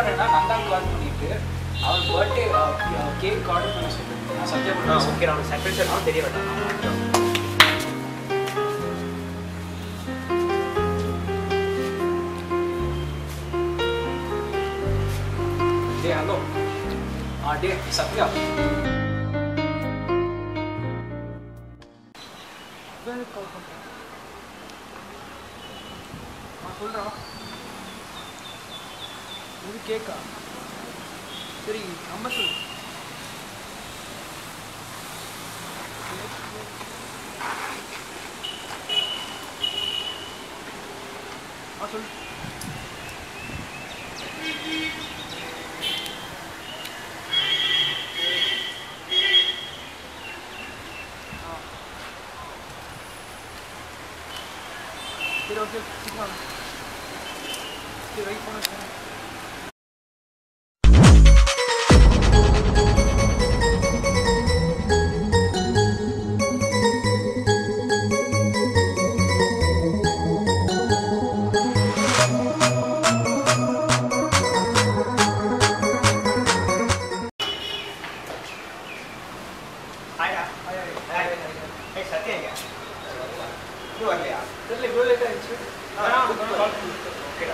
பண்ணேன்னா நந்தாக்கு கால் பண்ணிட்டு அவன் பர்த்டே கேக் ஆர்டர் பண்ண சொல்லுங்க நான் சத்யா ஆ பண்ண ஓகே அவனுக்கு சர்ப்ரைஸ் எல்லாம் தெரிய வேண்டாம் டே ஹலோ ஆ டே சத்யா ஆ சொல்கிறா இது கேக்கா சரி நம்ம சொல்லு ஆ சொல்லு சரி ஓகே சீக்கிரம் சரி வெயிட் பண்ண ஹாய்டா ஹாய் ஏய் சத்யா எங்க இன்னும் வரலையா தெரியல இவ்வளோ லேட் ஆயிடுச்சு ஓகேடா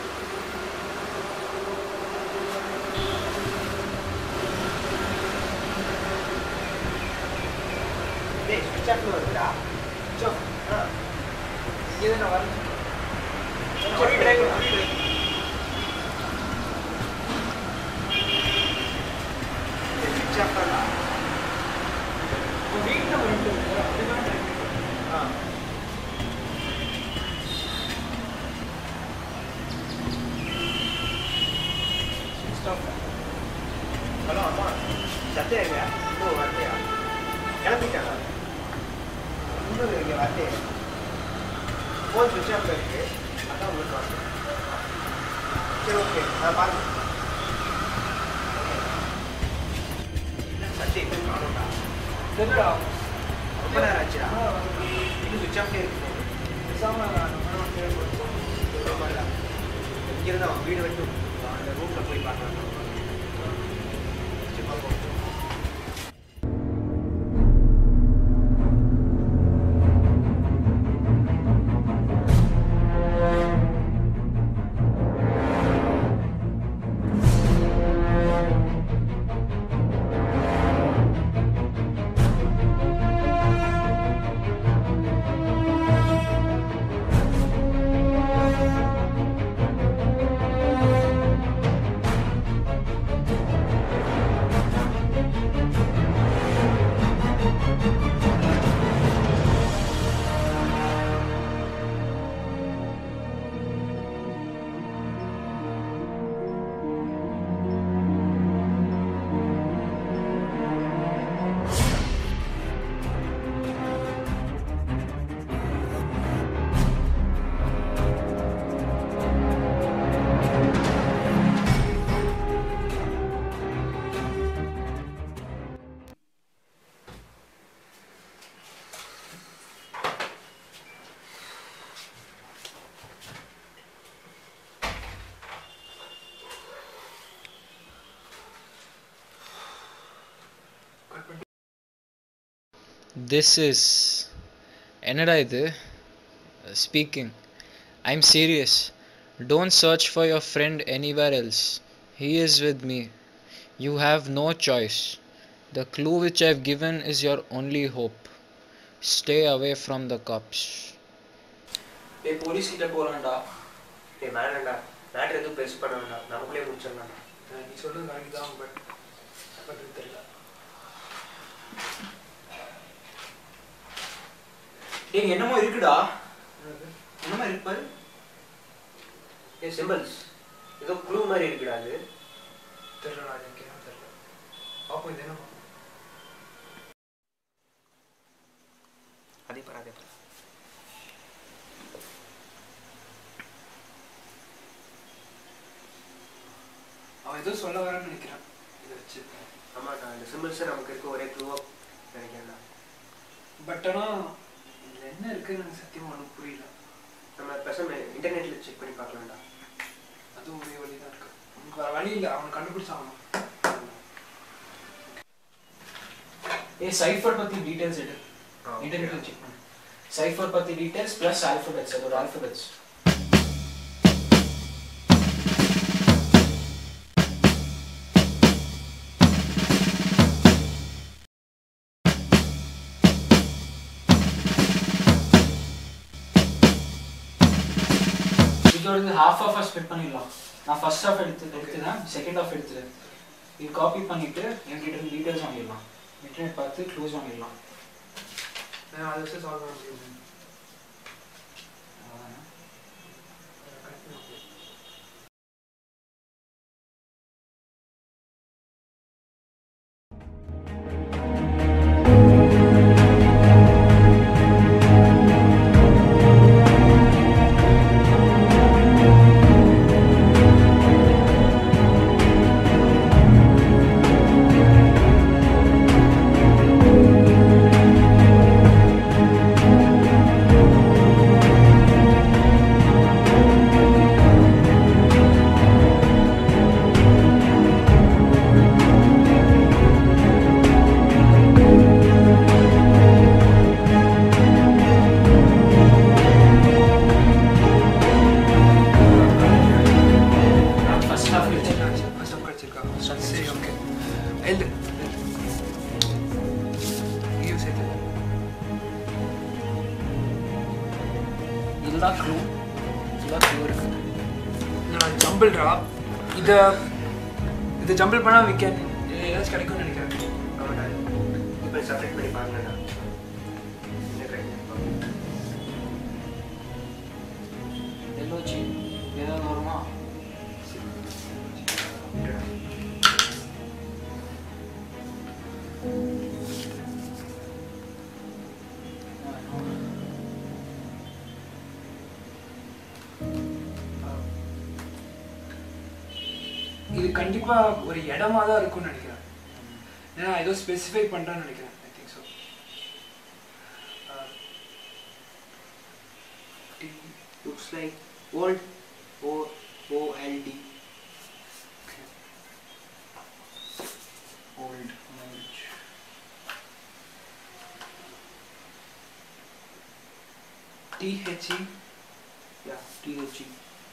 டேய் ஸ்விட்ச் ஆஃப்னு வருதுடா சோ ஆ இங்கே தான் நான் வரேன் புரியுது, புரியுது. டேய், switch off தான்டா. வீட்டில் வந்துட்டு அப்படிதான் ஆ ஸ்டாப் ஹலோ அம்மா சத்யா எங்க இன்னும் வரலையா கிளம்பிட்டானா இன்னும் இங்கே வரலையே ஃபோன் சுவிட்ச் ஆஃப்ல இருக்கு அதான் உங்களுக்கு வரல சரி ஓகே நான் பார்த்து சத்யா இன்னும் காணும்டா தெரியலடா ரொம்ப நேரம் ஆச்சுடா இன்னும் சுவிட்ச் ஆஃப்லேயே இருக்கு phone. பேசாமல் நம்ம தேவைப்படும் ஆமாடா இங்கிருந்து அவன் வீடு வரைக்கும் அந்த ரூமில் போய் பார்க்கலாம் சரி பார்ப்போம் திஸ் இஸ் என்னடா இது speaking I am serious don't search for your friend anywhere else he is with me you have no choice the clue which I've given is your only hope stay away from the cops டேய் police கிட்ட போகலாம்டா டேய் வேணாம்டா matter எதுவும் பெருசு பண்ண வேண்டாம் நமக்குள்ளே முடிச்சிடலாம் நீ சொல்றது கரெக்ட் தான் பட் பண்ணுறது தெரியல டேய் என்னமோ இருக்குடா என்னமோ இருக்கு பாரு ஏ சிம்பிள்ஸ் ஏதோ க்ளூ மாதிரி இருக்குடா அது தெரியலடா எனக்கு என்ன தெரியல பார்ப்போம் இது என்ன அதே பாரு அதே பாரு அவன் ஏதோ சொல்ல வரேன்னு நினைக்கிறான் இதை வச்சு ஆமாடா இந்த சிம்பிள்ஸை நமக்கு இருக்க ஒரே க்ளூவாக நினைக்கிறேன்டா பட் ஆனால் இதில் என்ன இருக்குன்னு எனக்கு சத்தியமாக ஒன்றும் புரியல நம்ம பேசாம இன்டர்நெட்டில் செக் பண்ணி பார்க்கலாம்டா அதுவும் ஒரே வழி தான் இருக்கு உனக்கு வேற வழி இல்லை அவனை கண்டுபிடிச்சாகணும் ஏ சைஃபர் பத்தி டீடைல்ஸ் எடு ஆ, okay. இன்டர்நெட்ல செக் பண்ணு சைஃபர் பத்தி டீடைல்ஸ் பிளஸ் ஆல்பபெட்ஸ் அதோட ஆல்பபெட்ஸ் இதோட ஹாஃப் ஆஃப் ஸ்ப்ளிட் பண்ணிடலாம் நான் ஃபர்ஸ்ட் ஹாஃப் எடுத்து எடுத்துதான் செகண்ட் ஹாஃப் எடுத்துறேன் இது காப்பி பண்ணிட்டு என்கிட்ட இருந்து டீடைல்ஸ் வாங்கிடலாம் இன்டர்நெட் பார்த்து க்ளோஸ் வாங்கிடலாம் நான் அதை வச்சு சால்வ் பண்ண முடியும் அவ்வளவுதான். நான் ஃபர்ஸ்ட் ஹாஃப் எடுத்துக்கிறேன் ஃபர்ஸ்ட் ஆஃப் கிடச்சிருக்கா சரி ஓகே எழுது ஐயோ சேர்த்து இதுதான் க்ளூ இதுதான் க்ளூ இருக்கு நான் ஜம்பிள்ரா இதை இதை ஜம்பிள் பண்ணால் we can ஏதாச்சும் கிடைக்கும்னு நினைக்கிறேன் ஆமாடா இப்போ செப்பரேட் பண்ணி பாருங்கடா என்ன கிடைக்கும் எல்லோச்சி ஏதாவது வருமா இது கண்டிப்பா ஒரு இடமா தான் இருக்கும்னு நினைக்கிறேன் ஏன்னா ஏதோ ஸ்பெசிஃபை பண்றான்னு நினைக்கிறேன் I think so looks like old O O L D old T H E yeah T H E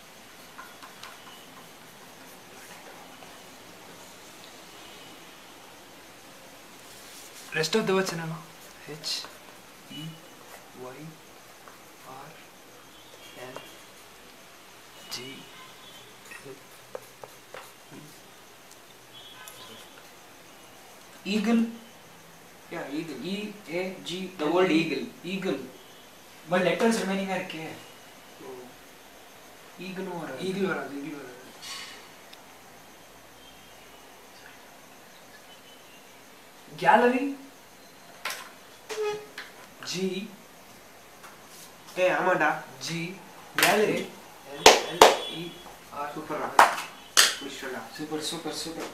rest of the words என்னன்னா H E Y R L G eagle yeah eagle E A G The word eagle. Eagle but letters ரிமைனிங்கா இருக்கே ஈகிளும் வர eagle வராது eagle வராது gallery G ஏய் ஆமாடா G gallery L L E R சூப்பர்டா முடிச்சிட்டா super super super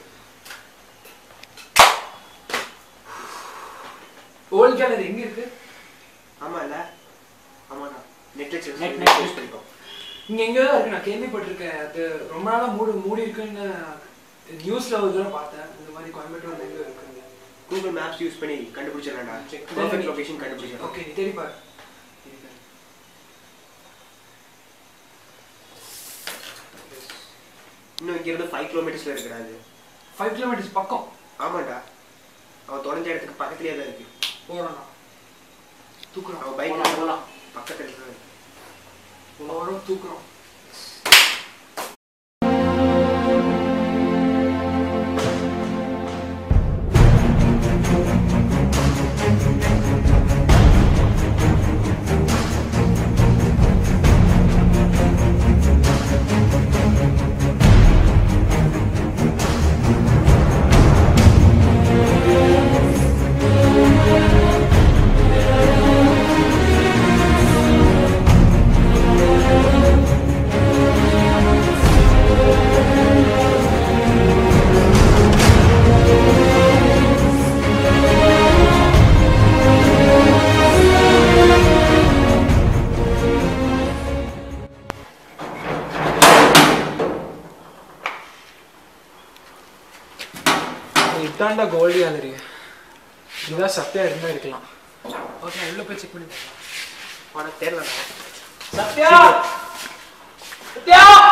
old gallery எங்க இருக்கு ஆமால ஆமாடா நெட்ல check Net- net net use பண்ணிக்கோ இங்க எங்கேயோ தான் இருக்கு நான் கேள்விப்பட்டிருக்கேன் அது ரொம்ப நாளா மூடி மூடி இருக்குன்னு நியூஸ்ல ஒரு தடவை பார்த்தேன் இந்த மாதிரி கோயம்புத்தூர்ல எங்க இருக்குங்க கூகுள் மேப்ஸ் யூஸ் பண்ணி கண்டுபிடிச்சிடலாம்டா Check. பர்ஃபெக்ட் லொகேஷன் கண்டுபிடிச்சிடலாம் ஓகே நீ தேடி பாரு இன்னும் இங்க இருந்து ஃபைவ் கிலோமீட்டர்ஸ்ல இருக்குடா அது ஃபைவ் கிலோமீட்டர்ஸ் பக்கம் ஆமாடா அவன் தொலைஞ்ச இடத்துக்கு பக்கத்துலயே தான் இருக்கு போறோம் தூக்குறோம் அவன் பைக் போலாம், போலாம். பக்கத்துல தான் இருக்கு போறோம் தூக்குறோம் ஆ இதாண்டா கோல்டு கேலரி இதுதான் சத்தியா இருந்தா இருக்கலாம் ஓகே நான் உள்ள போய் செக் பண்ணி பார்க்கலாம் உனக்கு தெரியலண்ணா சத்யா சத்யா